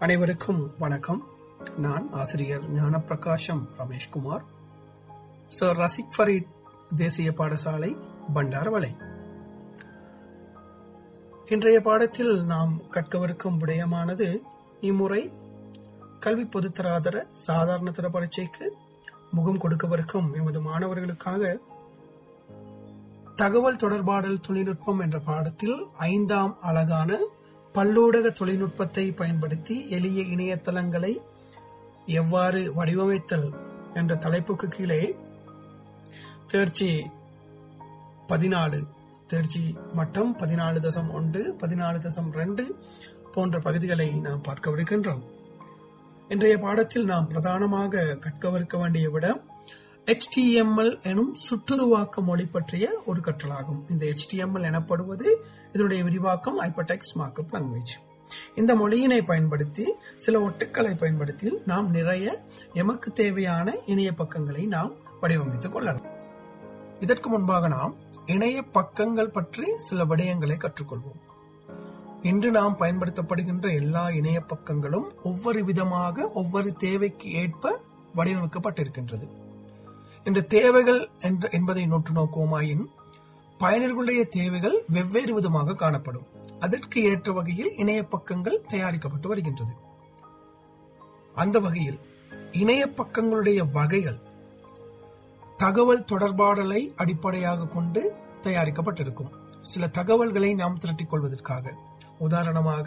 அனைவருக்கும் வணக்கம் நான் ஆசிரியர் ஞானப்பிரகாஷம் ரமேஷ்குமார் சர் ரசிக் ஃபரீட் தேசிய பாடசாலை பண்டாரவளை இன்றைய பாடத்தில் நாம் கற்கவிருக்கும் விடயமானது இம்முறை கல்வி பொதுத்தராதர சாதாரண தர பரீட்சைக்கு முகம் கொடுக்கவிருக்கும் எமது மாணவர்களுக்காக தகவல் தொடர்பாடல் தொழில்நுட்பம் என்ற பாடத்தில் ஐந்தாம் அழகான பல்லூடக தொழில்நுட்பத்தை பயன்படுத்தி எளிய இணையதளங்களை எவ்வாறு வடிவமைத்தல் என்ற தலைப்புக்கு கீழே தேர்ச்சி பதினாலு தேர்ச்சி மட்டம் பதினாலு தசம் ஒன்று பதினாலு தசம் ரெண்டு போன்ற பகுதிகளை நாம் பார்க்கவிருக்கின்றோம் இன்றைய பாடத்தில் நாம் பிரதானமாக கற்கவிருக்க வேண்டிய விடம் HTML எனும் சுற்றுருவாக்க மொழி பற்றிய ஒரு கற்றலாகும் இந்த HTML எனப்படுவது இதனுடைய விரிவாக்கம் ஹைப்பர்டெக்ஸ்ட் மார்க்அப் லாங்குவேஜ் இந்த மொழியினை பயன்படுத்தி சில ஒட்டுக்களை பயன்படுத்தி நாம் நிறைய எமக்கு தேவையான இணைய பக்கங்களை நாம் வடிவமைத்துக் கொள்ளலாம் இதற்கு முன்பாக நாம் இணைய பக்கங்கள் பற்றி சில விடயங்களை கற்றுக்கொள்வோம் இன்று நாம் பயன்படுத்தப்படுகின்ற எல்லா இணைய பக்கங்களும் ஒவ்வொரு விதமாக ஒவ்வொரு தேவைக்கு ஏற்ப வடிவமைக்கப்பட்டிருக்கின்றது இன்று தேவைகள் என்ற என்பதை நோற்று நோக்குவோமாயின் பயனர்களுடைய தேவைகள் வெவ்வேறு விதமாக காணப்படும் அதற்கு ஏற்ற வகையில் இணைய பக்கங்கள் தயாரிக்கப்பட்டு வருகின்றது அந்த வகையில் இணைய பக்கங்களுடைய வகைகள் தகவல் தொடர்பாடலை அடிப்படையாக கொண்டு தயாரிக்கப்பட்டிருக்கும் சில தகவல்களை நாம் திரட்டிக் கொள்வதற்காக உதாரணமாக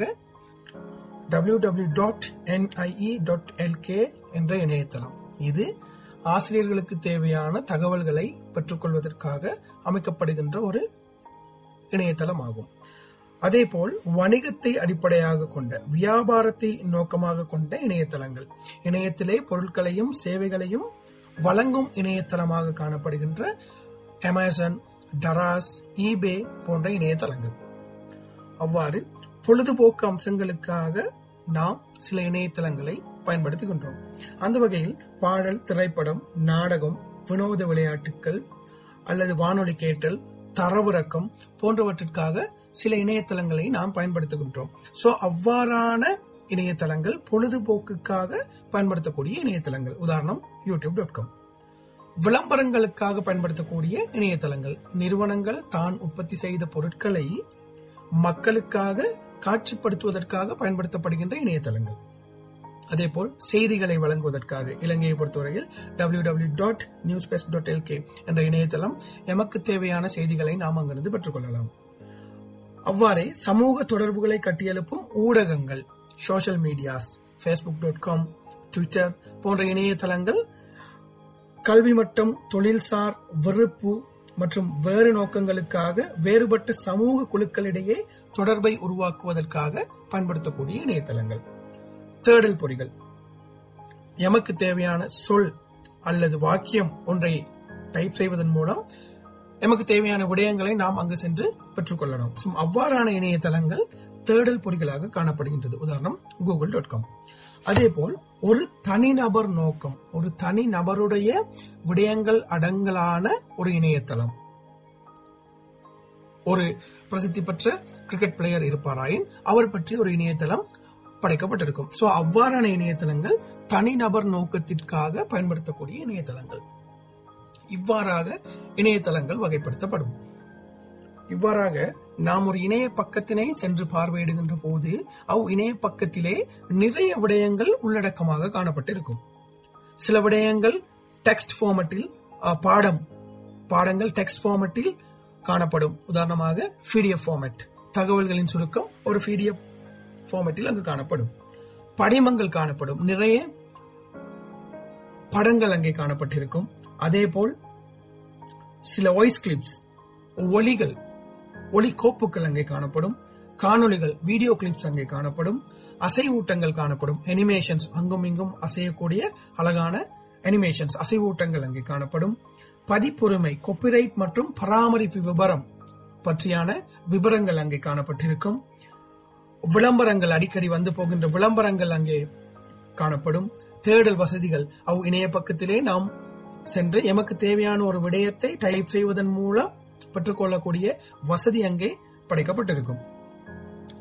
W W dot N I E dot L K என்ற இணையதளம் இது ஆசிரியர்களுக்கு தேவையான தகவல்களை பெற்றுக்கொள்வதற்காக அமைக்கப்படுகின்ற ஒரு இணையதளம் ஆகும் அதேபோல் வணிகத்தை அடிப்படையாக கொண்ட வியாபாரத்தை நோக்கமாக கொண்ட இணையதளங்கள் இணையத்திலே பொருட்களையும் சேவைகளையும் வழங்கும் இணையதளமாக காணப்படுகின்ற அமேசான் டராஸ் ஈபே போன்ற இணையதளங்கள் அவ்வாறு பொழுதுபோக்கு அம்சங்களுக்காக நாம் சில இணையதளங்களை பயன்படுத்துகின்றோம் அந்த வகையில் பாடல் திரைப்படம் நாடகம் வினோத விளையாட்டுகள் அல்லது வானொலி கேட்டல் தரவிறக்கம் போன்றவற்றிற்காக சில இணையதளங்களை நாம் பயன்படுத்துகின்றோம் சோ அவ்வாறான இணையதளங்கள் பொழுதுபோக்குக்காக பயன்படுத்தக்கூடிய இணையதளங்கள் உதாரணம் யூடியூப் டாட் காம் விளம்பரங்களுக்காக பயன்படுத்தக்கூடிய இணையதளங்கள் நிறுவனங்கள் தான் உற்பத்தி செய்த பொருட்களை மக்களுக்காக காட்சிப்படுத்துவதற்காக பயன்படுத்தப்படுகின்ற இணையதளங்கள் அதேபோல் செய்திகளை வழங்குவதற்காக இலங்கையை பொறுத்தவரையில் W W dot news best dot L K என்ற இணையதளம் எமக்கு தேவையான செய்திகளை நாம் அங்கிருந்து பெற்றுக்கொள்ளலாம் அவ்வாறே சமூக தொடர்புகளை கட்டியெழுப்பும் ஊடகங்கள் social medias Facebook dot com Twitter போன்ற இணையதளங்கள் கல்வி மட்டம் தொழில்சார் வெறுப்பு மற்றும் வேறு நோக்கங்களுக்காக வேறுபட்ட சமூக குழுக்களிடையே தொடர்பை உருவாக்குவதற்காக பயன்படுத்தக்கூடிய இணையதளங்கள் தேடல் பொறிகள் எமக்கு தேவையான சொல் அல்லது வாக்கியம் ஒன்றை டைப் செய்வதன் மூலம் எமக்கு தேவையான விடயங்களை நாம் அங்கு சென்று பெற்றுக்கொள்ளலாம் அவ்வாறான இணையதளங்கள் தேடல் பொறிகளாக காணப்படுகின்றது உதாரணம் கூகுள் டாட் காம் அதே போல் ஒரு தனிநபர் நோக்கம் ஒரு தனி நபருடைய விடயங்கள் அடங்கலான ஒரு இணையதளம் ஒரு பிரசித்தி பெற்ற கிரிக்கெட் பிளேயர் இருப்பாராயின் அவர் பற்றி ஒரு இணையதளம் படைக்கப்பட்டிருக்கும் சோ அவ்வாறான இணையதளங்கள் தனிநபர் நோக்கத்திற்காக பயன்படுத்தக்கூடிய இணையதளங்கள் இவ்வாறாக இணையதளங்கள் வகைப்படுத்தப்படும் இவ்வாறாக நாம் ஒரு இணைய பக்கத்தினை சென்று பார்வையிடுகின்ற போது அவ் இணைய பக்கத்திலே நிறைய விடயங்கள் உள்ளடக்கமாக காணப்பட்டிருக்கும் சில விடயங்கள் டெக்ஸ்ட் ஃபார்மட்டில் பாடம் பாடங்கள் டெக்ஸ்ட் ஃபார்மட்டில் காணப்படும் உதாரணமாக பிடிஎஃப் ஃபார்மட் தகவல்களின் சுருக்கம் ஒரு பிடிஎஃப் ஃபார்மட்டில் அங்கு காணப்படும் படிமங்கள் காணப்படும் நிறைய படங்கள் அங்கே காணப்பட்டிருக்கும் அதே போல் சில வாய்ஸ் கிளிப்ஸ் ஒலிகள் ஒலி கோப்புகள் அங்கே காணப்படும் காணொலிகள் வீடியோ கிளிப்ஸ் அங்கே காணப்படும் அசைவூட்டங்கள் காணப்படும் அனிமேஷன்ஸ் அங்கும் இங்கும் அசையக்கூடிய அழகான அனிமேஷன்ஸ் அசைவூட்டங்கள் அங்கே காணப்படும் பதிப்புரிமை கொப்பிரைட் மற்றும் பராமரிப்பு விவரம் பற்றியான விவரங்கள் அங்கே காணப்பட்டிருக்கும் விளம்பரங்கள் அடிக்கடி வந்து போகின்ற விளம்பரங்கள் அங்கே காணப்படும் தேடல் வசதிகள் அவ் இணைய பக்கத்திலே நாம் சென்று எமக்கு தேவையான ஒரு விடயத்தை டைப் செய்வதன் மூலம் பெற்றுக்கொள்ளக்கூடிய வசதி அங்கே படைக்கப்பட்டிருக்கும்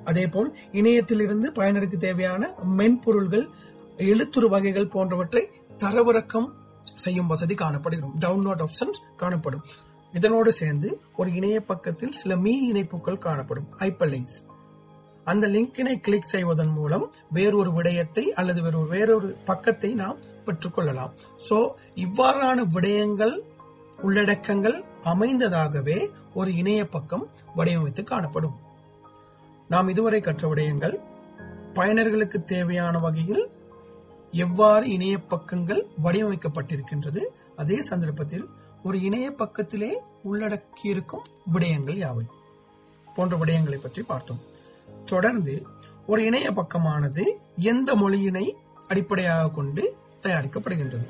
அதேபோல் இணையத்திலிருந்து பயனருக்கு தேவையான மென்பொருள்கள் எழுத்துரு வகைகள் போன்றவற்றை தரவிறக்கம் செய்யும் வசதி காணப்படுகிறது டவுன்லோட் ஆப்ஷன்ஸ் காணப்படும் இதனோடு சேர்ந்து ஒரு இணைய பக்கத்தில் சில மீ இணைப்புகள் காணப்படும் ஹைப்பர் லிங்க்ஸ் அந்த லிங்கினை கிளிக் செய்வதன் மூலம் வேறொரு விடயத்தை அல்லது வேறொரு வேறொரு பக்கத்தை நாம் பெற்றுக்கொள்ளலாம் சோ இவ்வாறான விடயங்கள் உள்ளடக்கங்கள் அமைந்ததாகவே ஒரு இணைய பக்கம் வடிவமைத்து காணப்படும் நாம் இதுவரை கற்ற விடயங்கள் பயனர்களுக்கு தேவையான வகையில் எவ்வாறு இணைய பக்கங்கள் வடிவமைக்கப்பட்டிருக்கின்றது அதே சந்தர்ப்பத்தில் ஒரு இணைய பக்கத்திலே உள்ளடக்கியிருக்கும் விடயங்கள் யாவை போன்ற விடயங்களை பற்றி பார்த்தோம் தொடர்ந்து ஒரு இணைய பக்கமானது எந்த மொழியினை அடிப்படையாக கொண்டு தயாரிக்கப்படுகின்றது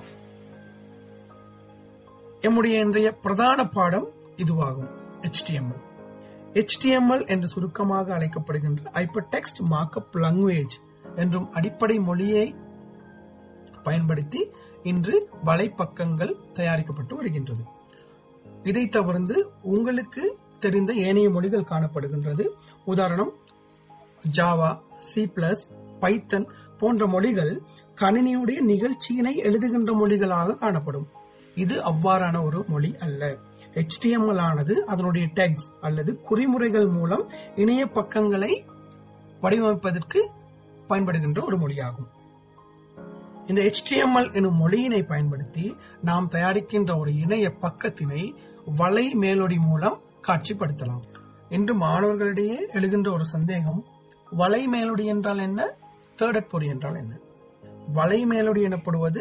எம்முடைய இன்றைய பிரதான பாடம் இதுவாகும் HTML HTML என்று சுருக்கமாக அழைக்கப்படுகின்ற ஹைப்பர் டெக்ஸ்ட் மார்க்அப் லாங்குவேஜ் என்றும் அடிப்படை மொழியை பயன்படுத்தி இன்று வலைப்பக்கங்கள் தயாரிக்கப்பட்டு வருகின்றது இதை தவிர்த்து உங்களுக்கு தெரிந்த ஏனைய மொழிகள் காணப்படுகின்றது உதாரணம் ஜாவா சி பிளஸ் பைத்தன் போன்ற மொழிகள் கணினியுடைய நிகழ்ச்சியினை எழுதுகின்ற மொழிகளாக காணப்படும் இது அவ்வாறான ஒரு மொழி அல்ல HTML ஆனது அதனுடைய டெக்ஸ் அல்லது குறிமுறைகள் மூலம் இணைய பக்கங்களை வடிவமைப்பதற்கு பயன்படுகின்ற ஒரு மொழியாகும் இந்த HTML எனும் மொழியினை பயன்படுத்தி நாம் தயாரிக்கின்ற ஒரு இணைய பக்கத்தினை வலை மேலொடி மூலம் காட்சிப்படுத்தலாம் இன்று மாணவர்களிடையே எழுகின்ற ஒரு சந்தேகம் வலை மேலொடி என்றால் என்ன தேர்ட் பொறி என்றால் என்ன வலை மேலொடி எனப்படுவது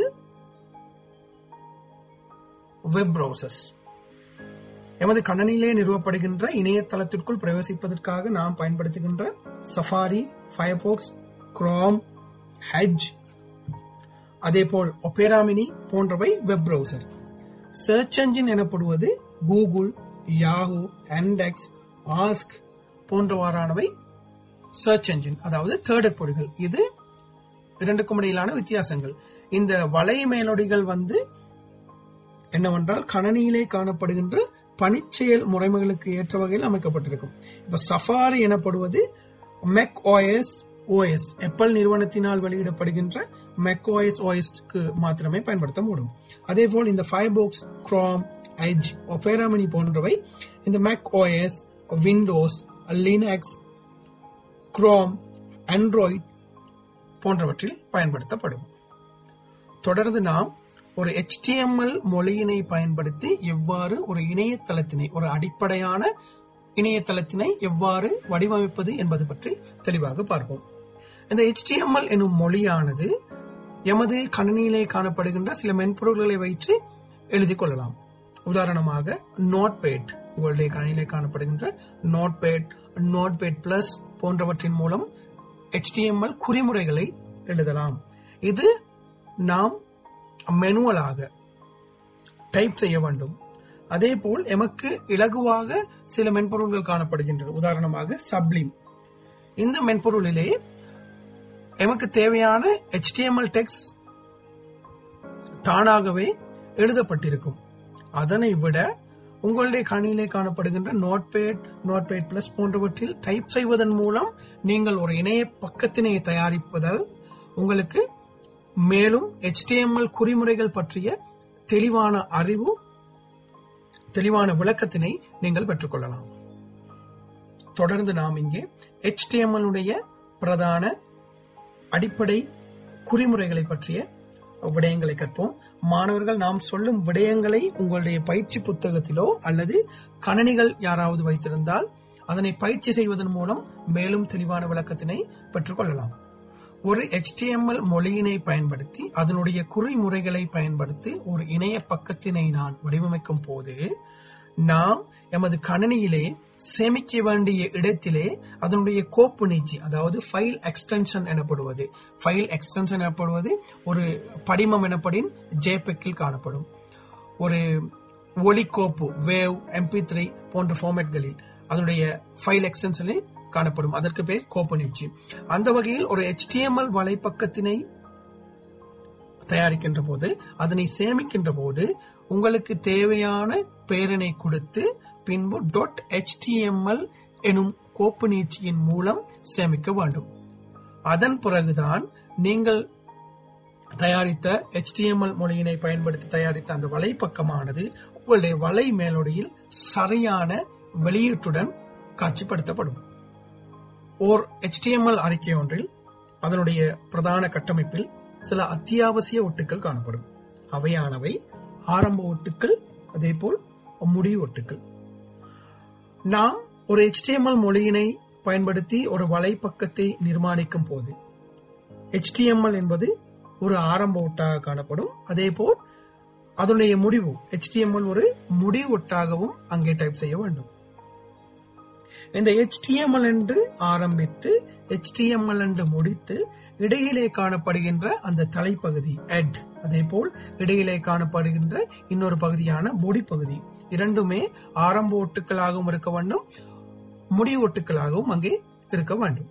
வெப் browsers எமது கணனிலே நிறுவப்படுகின்ற இணையதளத்திற்குள் பிரவேசிப்பதற்காக நாம் பயன்படுத்துகின்ற சஃபாரி ஃபயர்பாக்ஸ் குரோம் ஹெஜ் அதேபோல் ஒபேராமினி போன்றவை வெப் பிரவுசர் சர்ச் என்ஜின் எனப்படுவது கூகுள் யாஹூ ஹெண்டெக்ஸ் ஆஸ்க் போன்றவாறானவை சர்ச் என்ஜின் அதாவது தேர்ட் பொறிகள் இது இரண்டுக்கும் இடையிலான வித்தியாசங்கள் இந்த வலை மேலொடிகள் வந்து என்னவென்றால் கணனியிலே காணப்படுகின்ற பணிச்செயல் முறைமைகளுக்கு ஏற்ற வகையில் அமைக்கப்பட்டிருக்கும் இப்ப சஃபாரி எனப்படுவது மெக் ஓஎஸ் ஓஎஸ் எப்பல் நிறுவனத்தினால் வெளியிடப்படுகின்ற மெக் ஓஎஸ் ஓஎஸ்க்கு மாத்திரமே பயன்படுத்த முடியும் அதே போல் இந்த ஃபைபோக்ஸ் குரோம் எட்ஜ் ஒபேராமினி போன்றவை இந்த Mac OS Windows Linux Chrome Android போன்றவற்றில் பயன்படுத்தப்படும் தொடர்ந்து நாம் ஒரு HTML மொழியினை பயன்படுத்தி எவ்வாறு ஒரு இணையதளத்தினை ஒரு அடிப்படையான இணையதளத்தினை எவ்வாறு வடிவமைப்பது என்பது பற்றி தெளிவாக பார்ப்போம் இந்த HTML எனும் மொழியானது எமது கணினியிலே காணப்படுகின்ற சில மென்பொருள்களை வைத்து எழுதிக் கொள்ளலாம் உதாரணமாக நோட்பேட் உங்களுடைய கணினியிலே காணப்படுகின்ற நோட்பேட் நோட்பேட் பிளஸ் போன்றவற்றின் மூலம் HTML குறிமுறைகளை எழுதலாம் இது நாம் மெனுவலாக டைப் செய்ய வேண்டும் அதே போல் எமக்கு இலகுவாக சில மென்பொருள்கள் காணப்படுகின்றன உதாரணமாக சப்ளிம் இந்த மென்பொருளிலே எமக்கு தேவையான HTML டெக்ஸ்ட் தானாகவே எழுதப்பட்டிருக்கும் அதனை விட உங்களுடைய கணினிலே காணப்படுகின்ற நோட்பேட் நோட்பேட் பிளஸ் போன்றவற்றில் டைப் செய்வதன் மூலம் நீங்கள் ஒரு இணைய பக்கத்தினை தயாரிப்பதால் உங்களுக்கு மேலும் HTML குறிமுறைகள் பற்றிய தெளிவான அறிவு தெளிவான விளக்கத்தினை நீங்கள் பெற்றுக்கொள்ளலாம் தொடர்ந்து நாம் இங்கே HTML உடைய பிரதான அடிப்படை குறிமுறைகளை பற்றிய விடயங்களை கற்போம் மாணவர்கள் நாம் சொல்லும் விடயங்களை உங்களுடைய பயிற்சி புத்தகத்திலோ அல்லது கணனிகள் யாராவது வைத்திருந்தால் அதனை பயிற்சி செய்வதன் மூலம் மேலும் தெளிவான விளக்கத்தினை பெற்றுக்கொள்ளலாம் ஒரு HTML மொழியினை பயன்படுத்தி அதனுடைய குறிமுறைகளை பயன்படுத்தி ஒரு இணைய பக்கத்தினை நான் வடிவமைக்கும் போது நாம் எமது கணினியிலே சேமிக்க வேண்டிய இடத்திலே அதனுடைய கோப்பு நீச்சி அதாவது ஃபைல் எக்ஸ்டென்ஷன் எனப்படுவது ஃபைல் எக்ஸ்டென்ஷன் எனப்படுவது ஒரு படிமம் எனப்படின் ஜேபெக்கில் காணப்படும் ஒரு ஒலிக்கோப்பு வேவ் எம்பி த்ரீ போன்ற ஃபார்மேட்களில் அதனுடைய ஃபைல் எக்ஸ்டென்ஷனில் காணப்படும் அதற்கு பேர் கோப்பு நீட்சி அந்த வகையில் ஒரு HTML வலைப்பக்கத்தினை தயாரிக்கின்ற போது அதனை சேமிக்கின்ற போது உங்களுக்கு தேவையான பெயரினை கொடுத்து பின்பு டாட் HTML எனும் கோப்பு நீட்சியின் மூலம் சேமிக்க வேண்டும் அதன் பிறகுதான் நீங்கள் தயாரித்த HTML மொழியினை பயன்படுத்தி தயாரித்த அந்த வலைப்பக்கமானது உங்களுடைய வலை மேலோடியில் சரியான வெளியீட்டுடன் காட்சிப்படுத்தப்படும் ஓர் HTML அறிக்கை ஒன்றில் அதனுடைய பிரதான கட்டமைப்பில் சில அத்தியாவசிய ஒட்டுக்கள் காணப்படும் அவையானவை ஆரம்ப ஒட்டுக்கள் அதேபோல் முடிவு ஒட்டுக்கள் நாம் ஒரு HTML மொழியினை பயன்படுத்தி ஒரு வலைப்பக்கத்தை நிர்மாணிக்கும் போது HTML என்பது ஒரு ஆரம்ப ஒட்டாக காணப்படும் அதேபோல் அதனுடைய முடிவு HTML ஒரு முடிவு ஒட்டாகவும் அங்கே டைப் செய்ய வேண்டும் இந்த HTML என்று ஆரம்பித்து HTML என்று முடித்து இடையிலே காணப்படுகின்ற அந்த தலைப்பகுதி எட் அதேபோல் இடையிலே காணப்படுகின்ற இன்னொரு பகுதியான பொடி பகுதி இரண்டுமே ஆரம்ப ஒட்டுக்களாகவும் இருக்க வேண்டும் முடிவு ஒட்டுக்களாகவும் அங்கே இருக்க வேண்டும்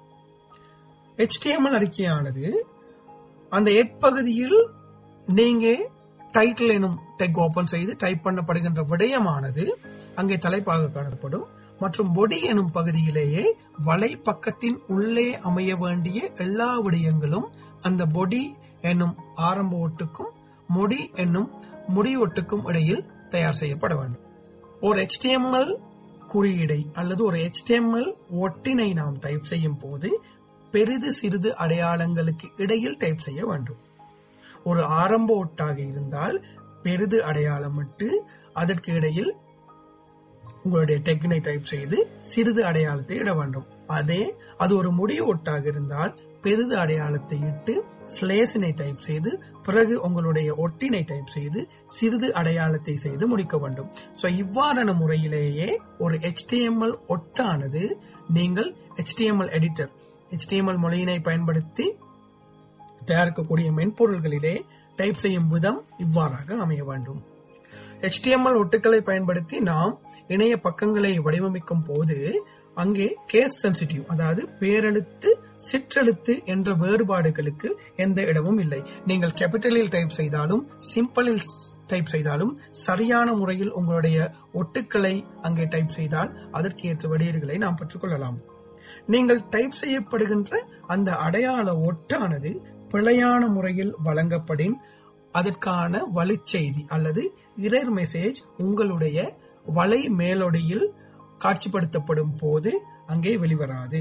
HTML அறிக்கையானது அந்த எட் பகுதியில் நீங்க டைட்டில் எனும் டெக் ஓபன் செய்து டைப் பண்ணப்படுகின்ற விடயமானது அங்கே தலைப்பாக காணப்படும் மற்றும் பொடி எனும் பகுதியிலேயே வலை பக்கத்தின் உள்ளே அமைய வேண்டிய எல்லா விடயங்களும் அந்த பொடி என்னும் ஆரம்ப ஒட்டுக்கும் முடி என்னும் முடி ஒட்டுக்கும் இடையில் தயார் செய்யப்பட வேண்டும் ஒரு HTML குறியீடை அல்லது ஒரு HTML ஒட்டினை நாம் டைப் செய்யும் போது பெரிது சிறிது அடையாளங்களுக்கு இடையில் டைப் செய்ய வேண்டும் ஒரு ஆரம்ப ஒட்டாக இருந்தால் பெரிது அடையாளமிட்டு அதற்கு இடையில் உங்களுடைய டெக்னை டைப் செய்து சிறிது அடையாளத்தை இட வேண்டும் அதே அது ஒரு முடிவு ஒட்டாக இருந்தால் பெரிது அடையாளத்தை இட்டு ஸ்லேசினை டைப் செய்து பிறகு உங்களுடைய ஒட்டினை டைப் செய்து சிறிது அடையாளத்தை செய்து முடிக்க வேண்டும் சோ இவ்வாறான முறையிலேயே ஒரு HTML ஒட்டானது நீங்கள் HTML எடிட்டர் HTML மொழியினை பயன்படுத்தி தயாரிக்கக்கூடிய மென்பொருள்களிலே டைப் செய்யும் விதம் இவ்வாறாக அமைய வேண்டும் HTML ஒட்டுக்களை பயன்படுத்தி நாம் இணைய பக்கங்களை வடிவமைக்கும் போது அங்கே கேஸ் சென்சிட்டிவ் அதாவது பேரெழுத்து சிற்றெழுத்து என்ற வேறுபாடுகளுக்கு எந்த இடமும் இல்லை நீங்கள் கேபிட்டலில் டைப் செய்தாலும் சிம்பிளில் டைப் செய்தாலும் சரியான முறையில் உங்களுடைய ஒட்டுக்களை அங்கே டைப் செய்தால் அதற்கு ஏற்ற வெளியீடுகளை நாம் பெற்றுக்கொள்ளலாம் நீங்கள் டைப் செய்யப்படுகின்ற அந்த அடையாள ஒட்டானது பிழையான முறையில் வழங்கப்படின் அதற்கான வழிச்செய்தி அல்லது இரர் மெசேஜ் உங்களுடைய வலை மேலொடியில் காட்சிப்படுத்தப்படும் போது அங்கே வெளிவராது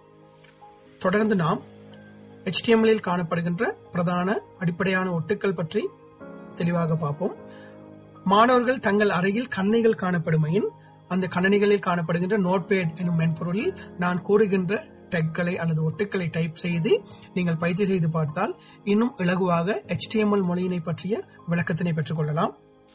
தொடர்ந்து நாம் HTML இல் காணப்படுகின்ற பிரதான அடிப்படையான ஒட்டுக்கள் பற்றி தெளிவாக பார்ப்போம் மாணவர்கள் தங்கள் அறையில் கண்ணைகள் காணப்படுமையின் அந்த கணனிகளில் காணப்படுகின்ற நோட்பேட் எனும் மென்பொருளில் நான் கூறுகின்ற டெக்களை அல்லது ஒட்டுக்களை டைப் செய்து நீங்கள் பயிற்சி செய்து பார்த்தால் இன்னும் இலகுவாக HTML மொழியினை பற்றிய விளக்கத்தினை பெற்றுக் கொள்ளலாம்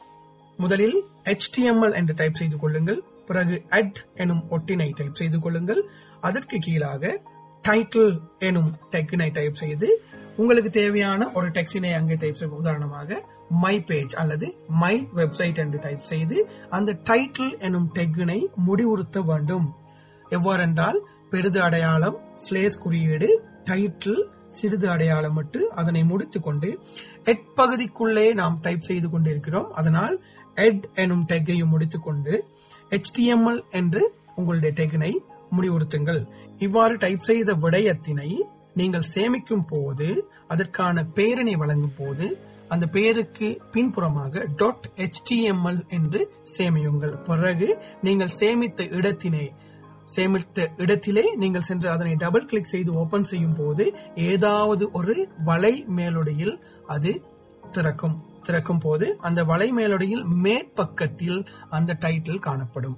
முதலில் HTML என்று டைப் செய்து கொள்ளுங்கள் பிறகு அட் எனும் ஒட்டினை டைப் செய்து கொள்ளுங்கள் அதற்கு கீழாக டைட்டில் எனும் டெக்கினை டைப் செய்து உங்களுக்கு தேவையான ஒரு டெக்ஸினை அங்கே டைப் செய்ய உதாரணமாக மை பேஜ் அல்லது மை வெப்சைட் என்று டைப் செய்து அந்த டைட்டில் எனும் டெக்கினை முடிவுறுத்த வேண்டும் எவ்வாறென்றால் பெரிது அடையாளம் ஸ்லேஸ் குறியீடு டைட்டில் சிறிது அடையாளம் விட்டு அதனை முடித்துக் கொண்டு எட் பகுதிக்குள்ளே நாம் டைப் செய்து கொண்டிருக்கிறோம் அதனால் எட் எனும் டெக்கையும் முடித்துக்கொண்டு HTML என்று உங்களுடைய டெக்கினை முடிவுறுத்துங்கள் இவ்வாறு டைப் செய்த விடயத்தினை நீங்கள் சேமிக்கும் போது அதற்கான பெயரினை வழங்கும் போது அந்த பெயருக்கு பின்புறமாக டாட் HTML என்று சேமியுங்கள் பிறகு நீங்கள் சேமித்த இடத்தினை சேமித்த இடத்திலே நீங்கள் சென்று அதனை டபுள் கிளிக் செய்து ஓபன் செய்யும் போது ஏதாவது ஒரு வலை மேலொடியில் அது திறக்கும் திறக்கும் போது அந்த வலை மேலொடியில் மேற்பக்கத்தில் அந்த டைட்டில் காணப்படும்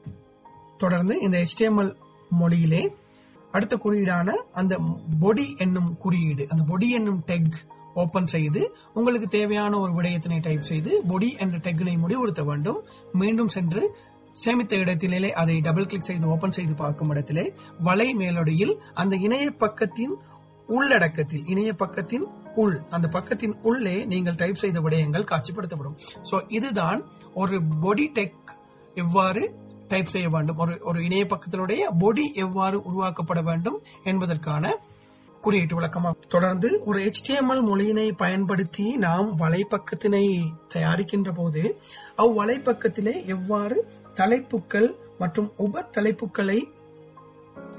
தொடர்ந்து இந்த HTML மொழியிலே அடுத்த குறியீடான அந்த பொடி என்னும் குறியீடு அந்த பொடி என்னும் டெக் ஓபன் செய்து உங்களுக்கு தேவையான ஒரு விடயத்தினை டைப் செய்து பொடி என்ற டெக்கினை முடிவுறுத்த வேண்டும் மீண்டும் சென்று சேமித்த இடத்திலே அதை டபுள் கிளிக் செய்து ஓபன் செய்து பார்க்கும் இடத்திலே வலை மேலொடியில் அந்த இணைய பக்கத்தின் உள்ளடக்கத்தில் இணைய பக்கத்தின் உள் அந்த பக்கத்தின் உள்ளே நீங்கள் டைப் செய்த விடயங்கள் காட்சிப்படுத்தப்படும் சோ இதுதான் ஒரு பொடி டெக் எவ்வாறு டைப் செய்ய வேண்டும் ஒரு ஒரு இணைய பக்கத்தினுடைய பொடி எவ்வாறு உருவாக்கப்பட வேண்டும் என்பதற்கான குறியீட்டு விளக்கமாக தொடர்ந்து ஒரு HTML மொழியினை பயன்படுத்தி நாம் வலைப்பக்கத்தினை தயாரிக்கின்ற போது அவ் வலைப்பக்கத்திலே எவ்வாறு தலைப்புகள் மற்றும் உப தலைப்புகளை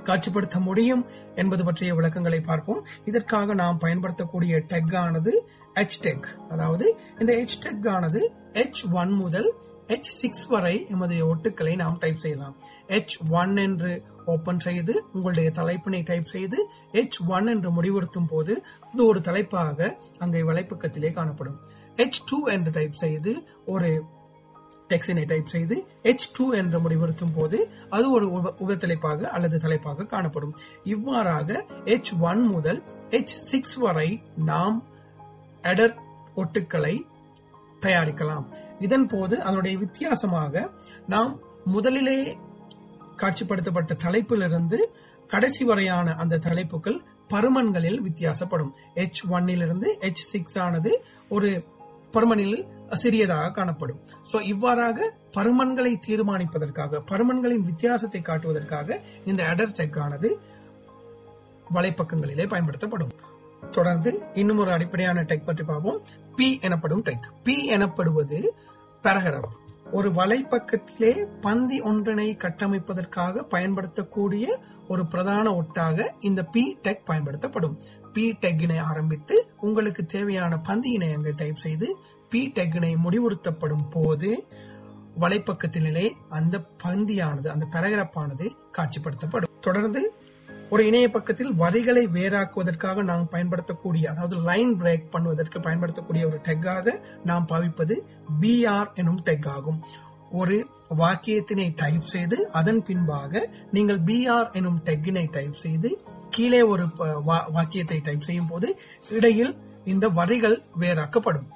காட்சிப்படுத்த முடியும் என்பது பற்றிய விளக்கங்களை பார்ப்போம் இதற்காக நாம் பயன்படுத்தக்கூடிய டெக் ஆனது எச் டெக் அதாவது இந்த எச் டெக் ஆனது எச் ஒன் முதல் எச் சிக்ஸ் வரை எமது ஒட்டுக்களை நாம் டைப் செய்யலாம் எச் ஒன் என்று ஓபன் செய்து உங்களுடைய தலைப்பினை டைப் செய்து எச் ஒன் என்று முடிவுறுத்தும் போது அது ஒரு தலைப்பாக அங்கே வலைப்பக்கத்திலே காணப்படும் எச் டூ என்று டைப் செய்து ஒரு டெக்ஸினை டைப் செய்து எச் டூ என்று முடிவுறுத்தும் போது அது ஒரு உப உபத்தலைப்பாக அல்லது தலைப்பாக காணப்படும் இவ்வாறாக எச் ஒன் முதல் எச் சிக்ஸ் வரை நாம் எடர் ஒட்டுக்களை தயாரிக்கலாம் இதன் போது அதனுடைய வித்தியாசமாக நாம் முதலிலே காட்சிப்படுத்தப்பட்ட தலைப்பிலிருந்து கடைசி வரையான அந்த தலைப்புகள் பருமன்களில் வித்தியாசப்படும் எச் ஒன்னிலிருந்து எச் சிக்ஸ் ஆனது ஒரு பருமனில் சிறியதாக காணப்படும் சோ இவ்வாறாக பருமன்களை தீர்மானிப்பதற்காக பருமன்களின் வித்தியாசத்தை காட்டுவதற்காக இந்த அடர் டெக் ஆனது வலைப்பக்கங்களிலே பயன்படுத்தப்படும் தொடர்ந்து இன்னும் ஒரு அடிப்படையான டெக் பற்றி பார்ப்போம் பி எனப்படும் டெக் பி எனப்படுவது பேரகிராஃப் ஒரு வலைப்பக்கத்திலே பந்தி ஒன்றினை கட்டமைப்பதற்காக பயன்படுத்தக்கூடிய ஒரு பிரதான ஒட்டாக இந்த பி டெக் பயன்படுத்தப்படும் பி டெக்கினை ஆரம்பித்து உங்களுக்கு தேவையான பந்தி இணையங்களை டைப் செய்து பி டெக்கினை முடிவுறுத்தப்படும் போது வலைப்பக்கத்திலே அந்த பந்தியானது அந்த பேரகிராஃபானது காட்சிப்படுத்தப்படும் தொடர்ந்து ஒரு இணைய பக்கத்தில் வரிகளை வேறாக்குவதற்காக நாம் பயன்படுத்தக்கூடிய அதாவது லைன் பிரேக் பண்ணுவதற்கு பயன்படுத்தக்கூடிய ஒரு டெக்காக நாம் பாவிப்பது பிஆர் எனும் டெக் ஆகும் ஒரு வாக்கியத்தினை டைப் செய்து அதன் பின்பாக நீங்கள் பிஆர் எனும் டெக்கினை டைப் செய்து கீழே ஒரு வாக்கியத்தை டைப் செய்யும் போது இடையில் இந்த வரிகள் வேறாக்கப்படும்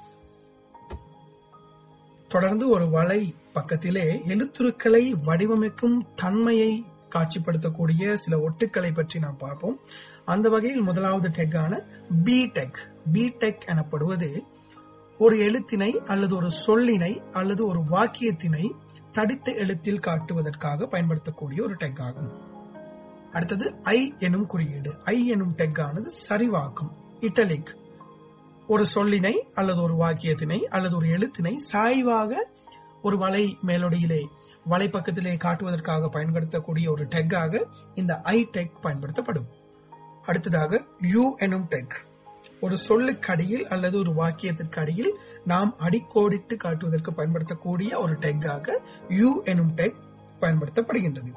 தொடர்ந்து ஒரு வலை பக்கத்திலே எழுத்துருக்களை வடிவமைக்கும் தன்மையை காட்சிப்படுத்தக்கூடிய சில ஒட்டுக்களை பற்றி நாம் பார்ப்போம் அந்த வகையில் முதலாவது டெக்கான பி டெக் பி டெக் எனப்படுவது ஒரு எழுத்தினை அல்லது ஒரு சொல்லினை அல்லது ஒரு வாக்கியத்தினை தடித்த எழுத்தில் காட்டுவதற்காக பயன்படுத்தக்கூடிய ஒரு டெக் ஆகும் அடுத்தது ஐ எனும் குறியீடு ஐ எனும் டெக் ஆனது சரிவாக்கும் இட்டலிக் ஒரு சொல்லினை அல்லது ஒரு வாக்கியத்தினை அல்லது ஒரு எழுத்தினை சாய்வாக ஒரு வலை மேலொடியிலே வலைப்பக்கத்திலே காட்டுவதற்காக பயன்படுத்தக்கூடிய ஒரு டெக்காக இந்த ஐ டெக் பயன்படுத்தப்படும் அடுத்ததாக யூ எனும் டெக் ஒரு சொல்லுக்கு அடியில் அல்லது ஒரு வாக்கியத்திற்கு அடியில் நாம் அடிக்கோடிட்டு காட்டுவதற்கு பயன்படுத்தக்கூடிய ஒரு டெக்காக யூ எனும் டெக் பயன்படுத்தப்படுகின்றது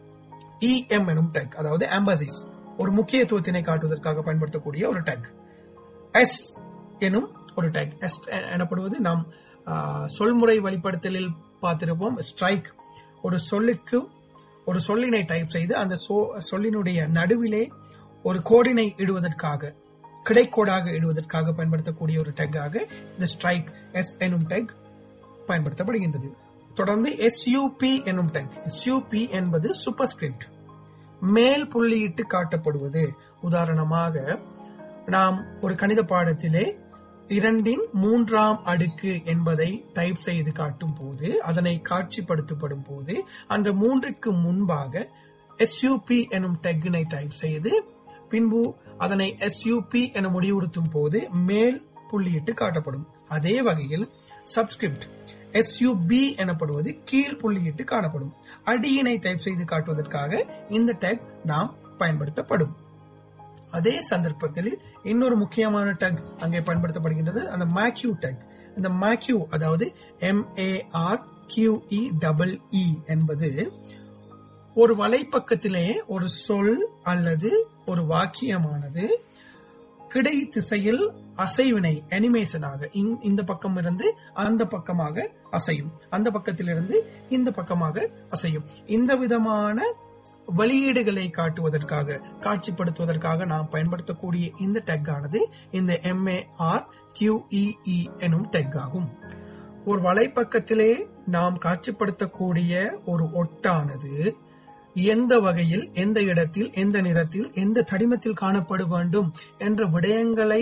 இஎம் எனும் டெக் அதாவது ஆம்பசிஸ் ஒரு முக்கியத்துவத்தினை காட்டுவதற்காக பயன்படுத்தக்கூடிய ஒரு டெக் எஸ் எனும் ஒரு டேக் எஸ் எனப்படுவது நாம் சொல்முறை வழிபடுத்தலில் பார்த்திருப்போம் ஸ்ட்ரைக் ஒரு சொல்லுக்கு ஒரு சொல்லினை டைப் செய்து அந்த சொல்லினுடைய நடுவிலே ஒரு கோடினை இடுவதற்காக கிடைக்கோடாக இடுவதற்காக பயன்படுத்தக்கூடிய ஒரு டெக்காக இந்த ஸ்ட்ரைக் எஸ் எனும் டெக் பயன்படுத்தப்படுகின்றது தொடர்ந்து எஸ்யூபி எனும் டெக் எஸ்யூபி என்பது சூப்பர்ஸ்கிரிப்ட் மேல் புள்ளியிட்டு காட்டப்படுவது உதாரணமாக நாம் ஒரு கணித பாடத்திலே இரண்டின் மூன்றாம் அடுக்கு என்பதை டைப் செய்து காட்டும் போது அதனை காட்சிப்படுத்தப்படும் போது அந்த மூன்றுக்கு முன்பாக எஸ்யூபி எனும் டெக்கினை டைப் செய்து பின்பு அதனை எஸ்யூபி என முடிவுறுத்தும் போது மேல் புள்ளியிட்டு காட்டப்படும் அதே வகையில் சப்ஸ்கிரிப்ட் எஸ்யூபி எனப்படுவது கீழ் புள்ளியிட்டு காணப்படும் அடியினை டைப் செய்து காட்டுவதற்காக இந்த டெக் நாம் பயன்படுத்தப்படும் அதே சந்தர்ப்பங்களில் இன்னொரு முக்கியமான டக் அங்கே பயன்படுத்தப்படுகின்றது அந்த மேக்யூ டக் இந்த மேக்யூ அதாவது எம்ஏஆர் கியூஇ டபுள் இ என்பது ஒரு வலைப்பக்கத்திலே ஒரு சொல் அல்லது ஒரு வாக்கியமானது கிடை திசையில் அசைவினை அனிமேஷனாக இந்த பக்கம் இருந்து அந்த பக்கமாக அசையும் அந்த பக்கத்திலிருந்து இந்த பக்கமாக அசையும் இந்த விதமான வெளியீடுகளை காட்டுவதற்காக காட்சிப்படுத்துவதற்காக நாம் பயன்படுத்தக்கூடிய இந்த டெக் ஆனது இந்த எம்ஏஆர் கியூஇஇ எனும் டெக் ஆகும் ஒரு வலைப்பக்கத்திலே நாம் காட்சிப்படுத்தக்கூடிய ஒரு ஒட்டானது எந்த வகையில் எந்த இடத்தில் எந்த நிறத்தில் எந்த தடிமத்தில் காணப்பட வேண்டும் என்ற விடயங்களை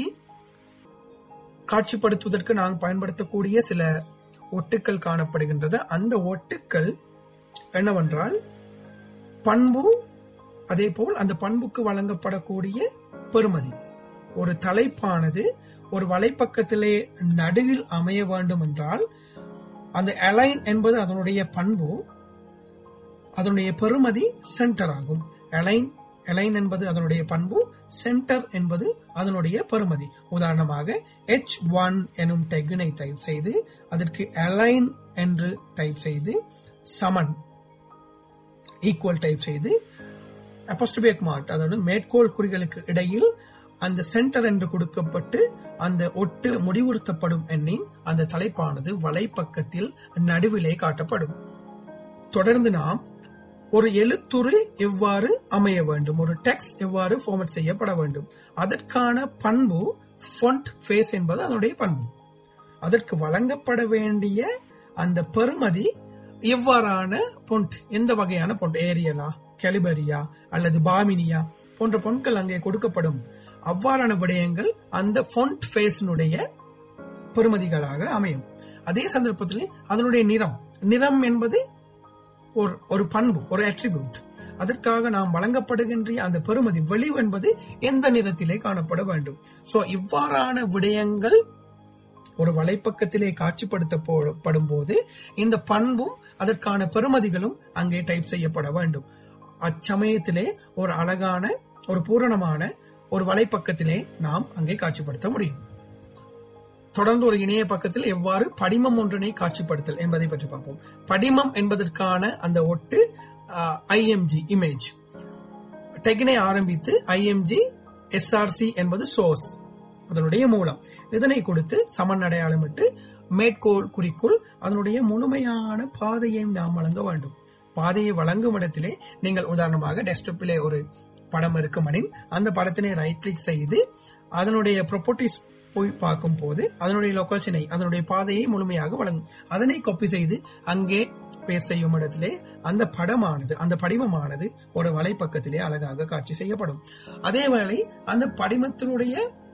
காட்சிப்படுத்துவதற்கு நாம் பயன்படுத்தக்கூடிய சில ஒட்டுக்கள் காணப்படுகின்றது அந்த ஒட்டுக்கள் என்னவென்றால் பண்பு அதே போல் அந்த பண்புக்கு வழங்கப்படக்கூடிய பெறுமதி ஒரு தலைப்பானது ஒரு வலைப்பக்கத்திலே நடுவில் அமைய வேண்டும் என்றால் அந்த அலைன் என்பது அதனுடைய பண்பு அதனுடைய பெறுமதி சென்டர் ஆகும் அலைன் அலைன் என்பது அதனுடைய பண்பு சென்டர் என்பது அதனுடைய பெறுமதி உதாரணமாக எச் ஒன் எனும் டெக்னை டைப் செய்து அதற்கு அலைன் என்று டைப் செய்து சமன் ஈக்குவல் டைப் செய்து அப்போஸ்டபேக் மார்க் அதாவது மேற்கோள் குறிகளுக்கு இடையில் அந்த சென்டர் என்று கொடுக்கப்பட்டு அந்த ஒட்டு முடிவுறுத்தப்படும் எண்ணின் அந்த தலைப்பானது வலைப்பக்கத்தில் நடுவிலே காட்டப்படும் தொடர்ந்து நாம் ஒரு எழுத்துரு எவ்வாறு அமைய வேண்டும் ஒரு டெக்ஸ்ட் எவ்வாறு ஃபார்மட் செய்யப்பட வேண்டும் அதற்கான பண்பு ஃபொண்ட் ஃபேஸ் என்பது அதனுடைய பண்பு அதற்கு வழங்கப்பட வேண்டிய அந்த பெறுமதி எவ்வாறான பொண்ட் எந்த வகையான பொண்ட் ஏரியலா கெலிபரியா அல்லது பாமினியா போன்ற பொருட்கள் அங்கே கொடுக்கப்படும் அவ்வாறான விடயங்கள் அந்த ஃபொண்ட் ஃபேஸினுடைய பெறுமதிகளாக அமையும் அதே சந்தர்ப்பத்தில் அதனுடைய நிறம் நிறம் என்பது ஒரு ஒரு பண்பு ஒரு அட்ரிபியூட் அதற்காக நாம் வழங்கப்படுகின்ற அந்த பெறுமதி வெளிவு என்பது எந்த நிறத்திலே காணப்பட வேண்டும் சோ இவ்வாறான விடயங்கள் ஒரு வலைப்பக்கத்திலே காட்சிப்படுத்தப்படும் போது இந்த பண்பும் அதற்கான பெறுமதிகளும் அங்கே டைப் செய்யப்பட வேண்டும் அச்சமயத்திலே ஒரு அழகான ஒரு பூரணமான ஒரு வலைப்பக்கத்திலே நாம் அங்கே காட்சிப்படுத்த முடியும் தொடர்ந்து ஒரு இணைய பக்கத்தில் எவ்வாறு படிமம் ஒன்றினை காட்சிப்படுத்தல் என்பதை பற்றி பார்ப்போம் படிமம் என்பதற்கான அந்த ஒட்டு ஐஎம்ஜி இமேஜ் டெக்னை ஆரம்பித்து ஐஎம்ஜி எஸ்ஆர்சி என்பது சோர்ஸ் அதனுடைய மூலம் இதனை கொடுத்து சமன் அடையாளமிட்டு மேற்கோள் குறிக்குள் அதனுடைய முழுமையான பாதையை நாம் வழங்க வேண்டும் பாதையை வழங்கும் இடத்திலே நீங்கள் உதாரணமாக டெஸ்க்டாப்பிலே ஒரு படம் இருக்குமெனின் அந்த படத்தினை ரைட் கிளிக் செய்து அதனுடைய ப்ரொப்பர்ட்டிஸ் போய் பார்க்கும் போது அதனுடைய லொகேஷனை அதனுடைய பாதையை முழுமையாக வழங்கும் அதனை காப்பி செய்து அங்கே பேர் செய்யும் இடத்திலே அந்த படமானது அந்த படிமமானது ஒரு வலைப்பக்கத்திலே அழகாக காட்சி செய்யப்படும் அதேவேளை அந்த படிமத்தினுடைய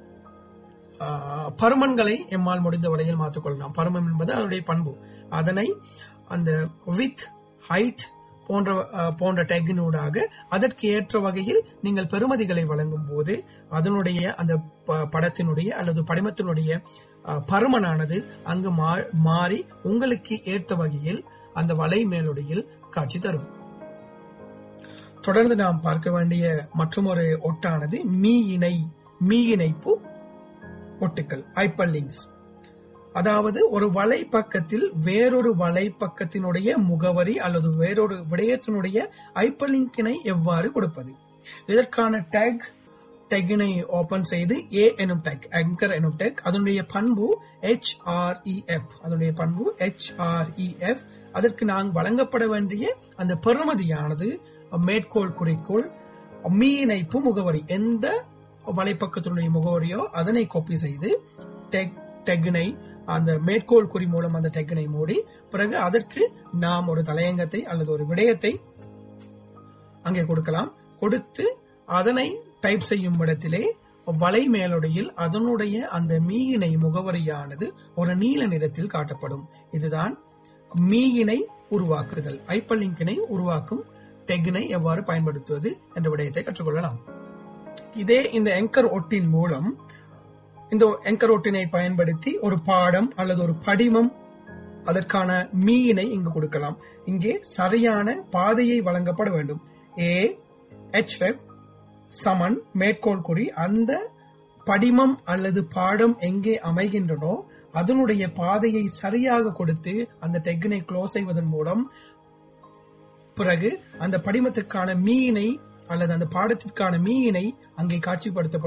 பருமன்களை எம்மால் முடிந்த வரையில் மாற்றிக்கொள்ளலாம் பருமம் என்பது அதனுடைய பண்பு அதனை அந்த வித் ஹைட் போன்ற போன்ற டேக்கினூடாக அதற்கு ஏற்ற வகையில் நீங்கள் பெறுமதிகளை வழங்கும் போது அதனுடைய அந்த படத்தினுடைய அல்லது படிமத்தினுடைய பருமனானது அங்கு மாறி உங்களுக்கு ஏற்ற வகையில் அந்த வலை மேலுடையில் காட்சி தரும் தொடர்ந்து நாம் பார்க்க வேண்டிய மற்றொரு ஒட்டானது மீ இணை மீ இணைப்பு ஒட்டுக்கள் ஐப்பல் லிங்க்ஸ் அதாவது ஒரு வலைப்பக்கத்தில் வேறொரு வலைப்பக்கத்தினுடைய முகவரி அல்லது வேறொரு விடயத்தினுடைய ஐப்பலிங்கினை எவ்வாறு கொடுப்பது இதற்கான டேக் டெக்கினை ஓபன் செய்து ஏ எனும் டேக் ஆங்கர் எனும் டேக் அதனுடைய பண்பு ஹெச் ஆர்இஎஃப் அதனுடைய பண்பு ஹெச் ஆர்இஎஃப் அதற்கு நாங்கள் வழங்கப்பட வேண்டிய அந்த பெறுமதியானது மேற்கோள் குறிக்கோள் மீ இணைப்பு முகவரி எந்த வலைப்பக்கத்தினுடைய முகவரியோ அதனை காப்பி செய்து டெக் டெக்னை அந்த மேற்கோள் குறி மூலம் அந்த டெக்னை மூடி பிறகு அதற்கு நாம் ஒரு தலையங்கத்தை அல்லது ஒரு விடயத்தை அங்கே கொடுக்கலாம் கொடுத்து அதனை டைப் செய்யும் இடத்திலே வலை மேலுடையில் அதனுடைய அந்த மீயினை முகவரியானது ஒரு நீல நிறத்தில் காட்டப்படும் இதுதான் மீயினை உருவாக்குதல் ஐப்பலிங்கினை உருவாக்கும் டெக்னை எவ்வாறு பயன்படுத்துவது என்ற விடயத்தை கற்றுக்கொள்ளலாம் இதே இந்த எங்கர் ஒட்டின் மூலம் இந்த எங்கர் ஒட்டினை பயன்படுத்தி ஒரு பாடம் அல்லது ஒரு படிமம் அதற்கான மீயினை இங்கு கொடுக்கலாம் இங்கே சரியான பாதையை வழங்கப்பட வேண்டும் ஏ எச் சமன் மேற்கோள் குறி அந்த படிமம் அல்லது பாடம் எங்கே அமைகின்றனோ அதனுடைய பாதையை சரியாக கொடுத்து அந்த டெக்னை க்ளோஸ் செய்வதன் மூலம் பிறகு அந்த படிமத்திற்கான மீயினை அல்லது அந்த பாடத்திற்கான மீயினை அங்கே காட்சிப்படுத்தப்படும்